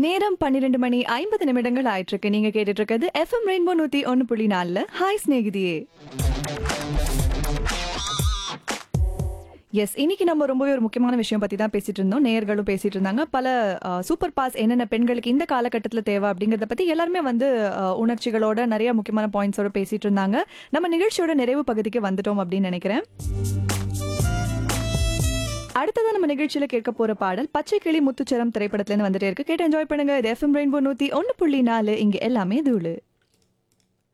நேரம் பன்னிரெண்டு மணி ஐம்பது நிமிடங்கள் ஆயிட்டு இருக்கு நீங்க கேட்டுட்டு இருக்கிறது எஃப்எம் ரெயின்போ நூத்தி ஒன்னு புள்ளி நாலுல ஹாய் ஸ்நேகிதியே எஸ் இன்னைக்கு நம்ம ரொம்பவே ஒரு முக்கியமான விஷயம் பத்தி தான் பேசிட்டு இருந்தோம் நேயர்களும் பேசிட்டு இருந்தாங்க பல சூப்பர் பாஸ் என்னென்ன பெண்களுக்கு இந்த காலகட்டத்தில் தேவை அப்படிங்கறத பத்தி எல்லாருமே வந்து அஹ், உணர்ச்சிகளோட நிறைய முக்கியமான பாயிண்ட்ஸோட பேசிட்டு இருந்தாங்க நம்ம நிகழ்ச்சியோட நிறைவு பகுதிக்கு வந்துட்டோம் அப்படின்னு நினைக்கிறேன் அடுத்ததா நம்ம நிகழ்ச்சியில கேட்க போற பாடல் பச்சை கிளி முத்துச்சரம் திரைப்படத்துல இருந்து வந்துட்டே இருக்கு கேட்டு என்ஜாய் பண்ணுங்க இது எஃப்எம் ரெயின்போ நூத்தி ஒன்னு புள்ளி நாலு இங்க எல்லாமே தூளு